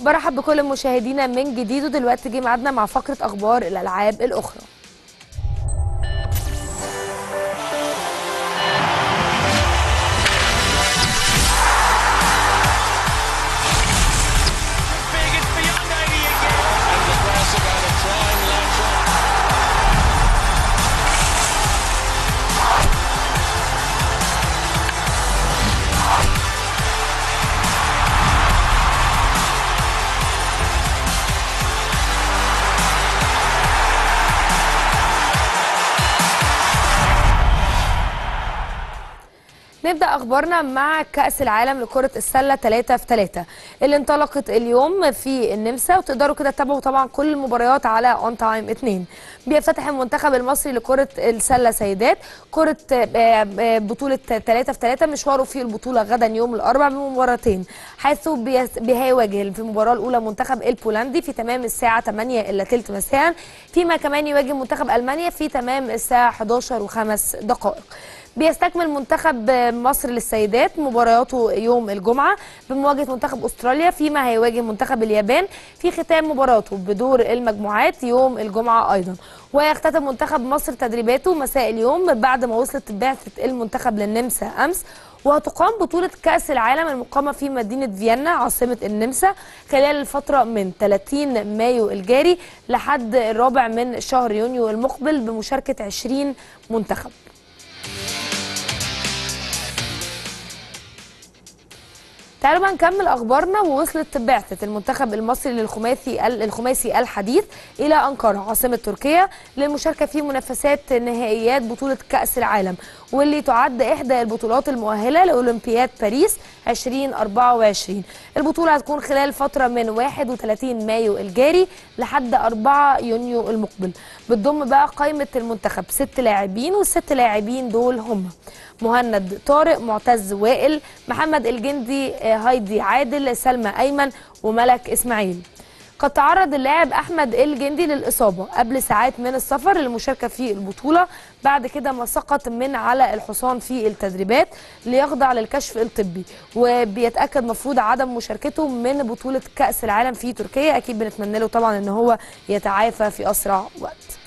برحب بكل مشاهدينا من جديد ودلوقتي جه ميعادنا مع فقره اخبار الالعاب الاخرى big. It's beyond 80 again. And Nebraska got a trying lateral. نبدا اخبارنا مع كاس العالم لكره السله 3 في 3 اللي انطلقت اليوم في النمسا وتقدروا كده تتابعوا طبعا كل المباريات على اون تايم 2 بيفتتح المنتخب المصري لكره السله سيدات كره آه، آه، بطوله 3 في 3 مشواره في البطوله غدا يوم الاربعاء بمباراتين حيث بيس- هيواجه في المباراه الاولى منتخب البولندي في تمام الساعه 8 الا ثلث مساء فيما كمان يواجه منتخب المانيا في تمام الساعه 11 وخمس دقائق بيستكمل منتخب مصر للسيدات مبارياته يوم الجمعة بمواجهة منتخب أستراليا فيما هيواجه منتخب اليابان في ختام مباراته بدور المجموعات يوم الجمعة أيضا ويختتم منتخب مصر تدريباته مساء اليوم بعد ما وصلت بعثة المنتخب للنمسا أمس وهتقام بطولة كأس العالم المقامة في مدينة فيينا عاصمة النمسا خلال الفترة من 30 مايو الجاري لحد الرابع من شهر يونيو المقبل بمشاركة 20 منتخب تعالوا بقى نكمل اخبارنا ووصلت بعثه المنتخب المصري للخماسي الخماسي الحديث الى انقره عاصمه تركيا للمشاركه في منافسات نهائيات بطوله كاس العالم واللي تعد احدى البطولات المؤهله لاولمبياد باريس 2024 البطوله هتكون خلال فتره من 31 مايو الجاري لحد 4 يونيو المقبل بتضم بقى قائمه المنتخب ست لاعبين والست لاعبين دول هم مهند طارق معتز وائل محمد الجندي آه، هايدي عادل سلمى ايمن وملك اسماعيل قد تعرض اللاعب احمد الجندي للاصابه قبل ساعات من السفر للمشاركه في البطوله بعد كده ما سقط من على الحصان في التدريبات ليخضع للكشف الطبي وبيتاكد مفروض عدم مشاركته من بطوله كاس العالم في تركيا اكيد بنتمنى له طبعا ان هو يتعافى في اسرع وقت